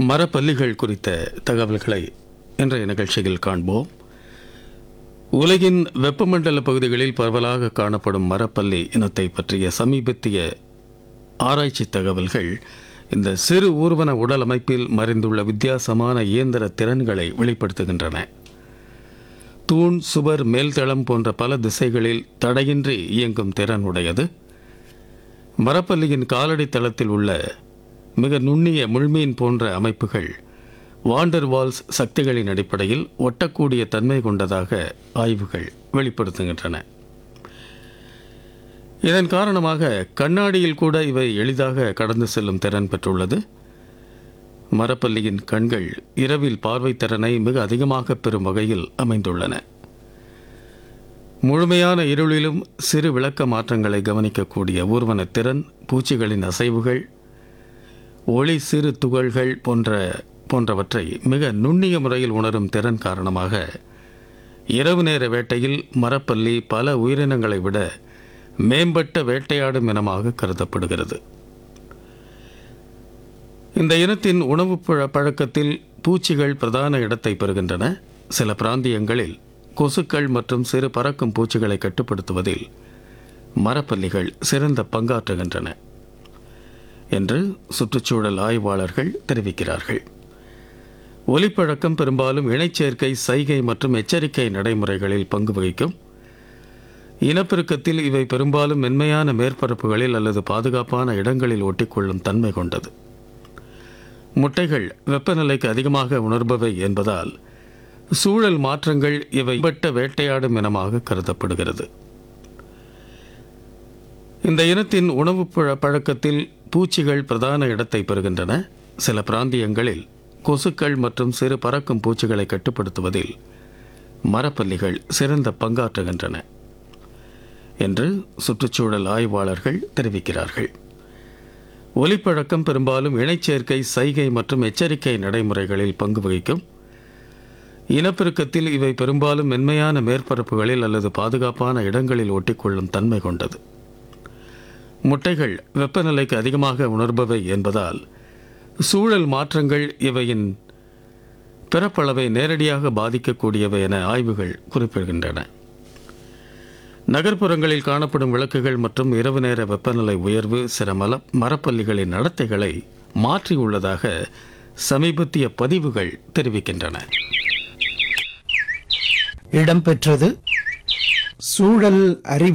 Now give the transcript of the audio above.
மரப்பல்லிகள் குறித்த தகவல்களை இன்றைய நிகழ்ச்சியில் காண்போம் உலகின் வெப்பமண்டல பகுதிகளில் பரவலாக காணப்படும் மரப்பல்லி இனத்தை பற்றிய சமீபத்திய ஆராய்ச்சி தகவல்கள் இந்த சிறு ஊர்வன உடல் அமைப்பில் மறைந்துள்ள வித்தியாசமான இயந்திர திறன்களை வெளிப்படுத்துகின்றன தூண் சுவர் மேல்தளம் போன்ற பல திசைகளில் தடையின்றி இயங்கும் திறன் உடையது மரப்பல்லியின் காலடி தளத்தில் உள்ள மிக நுண்ணிய முள்மீன் போன்ற அமைப்புகள் வாண்டர் வால்ஸ் சக்திகளின் அடிப்படையில் ஒட்டக்கூடிய தன்மை கொண்டதாக ஆய்வுகள் வெளிப்படுத்துகின்றன இதன் காரணமாக கண்ணாடியில் கூட இவை எளிதாக கடந்து செல்லும் திறன் பெற்றுள்ளது மரப்பல்லியின் கண்கள் இரவில் பார்வை திறனை மிக அதிகமாக பெறும் வகையில் அமைந்துள்ளன முழுமையான இருளிலும் சிறு விளக்க மாற்றங்களை கவனிக்கக்கூடிய ஊர்வன திறன் பூச்சிகளின் அசைவுகள் ஒளி சிறு துகள்கள் போன்ற போன்றவற்றை மிக நுண்ணிய முறையில் உணரும் திறன் காரணமாக இரவு நேர வேட்டையில் மரப்பல்லி பல உயிரினங்களை விட மேம்பட்ட வேட்டையாடும் இனமாக கருதப்படுகிறது இந்த இனத்தின் உணவு பழ- பழக்கத்தில் பூச்சிகள் பிரதான இடத்தை பெறுகின்றன சில பிராந்தியங்களில் கொசுக்கள் மற்றும் சிறு பறக்கும் பூச்சிகளை கட்டுப்படுத்துவதில் மரப்பல்லிகள் சிறந்த பங்காற்றுகின்றன என்று சுற்றுச்சூழல் ஆய்வாளர்கள் தெரிவிக்கிறார்கள் ஒலிப்பழக்கம் பெரும்பாலும் இணைச்சேர்க்கை சைகை மற்றும் எச்சரிக்கை நடைமுறைகளில் பங்கு வகிக்கும் இனப்பெருக்கத்தில் இவை பெரும்பாலும் மென்மையான மேற்பரப்புகளில் அல்லது பாதுகாப்பான இடங்களில் ஒட்டிக்கொள்ளும் தன்மை கொண்டது முட்டைகள் வெப்பநிலைக்கு அதிகமாக உணர்பவை என்பதால் சூழல் மாற்றங்கள் இவை பட்ட வேட்டையாடும் இனமாக கருதப்படுகிறது இந்த இனத்தின் உணவு பழ- பழக்கத்தில் பூச்சிகள் பிரதான இடத்தை பெறுகின்றன சில பிராந்தியங்களில் கொசுக்கள் மற்றும் சிறு பறக்கும் பூச்சிகளை கட்டுப்படுத்துவதில் மரப்பல்லிகள் சிறந்த பங்காற்றுகின்றன என்று சுற்றுச்சூழல் ஆய்வாளர்கள் தெரிவிக்கிறார்கள் ஒலிப்பழக்கம் பெரும்பாலும் இணைச்சேர்க்கை சைகை மற்றும் எச்சரிக்கை நடைமுறைகளில் பங்கு வகிக்கும் இனப்பெருக்கத்தில் இவை பெரும்பாலும் மென்மையான மேற்பரப்புகளில் அல்லது பாதுகாப்பான இடங்களில் ஒட்டிக்கொள்ளும் தன்மை கொண்டது முட்டைகள் வெப்பநிலைக்கு அதிகமாக உணர்பவை என்பதால் சூழல் மாற்றங்கள் இவையின் பிறப்பளவை நேரடியாக பாதிக்கக்கூடியவை என ஆய்வுகள் குறிப்பிடுகின்றன நகர்ப்புறங்களில் காணப்படும் விளக்குகள் மற்றும் இரவு நேர வெப்பநிலை உயர்வு சில மல மரப்பல்லிகளின் நடத்தைகளை மாற்றியுள்ளதாக சமீபத்திய பதிவுகள் தெரிவிக்கின்றன இடம்பெற்றது சூழல் அறிவு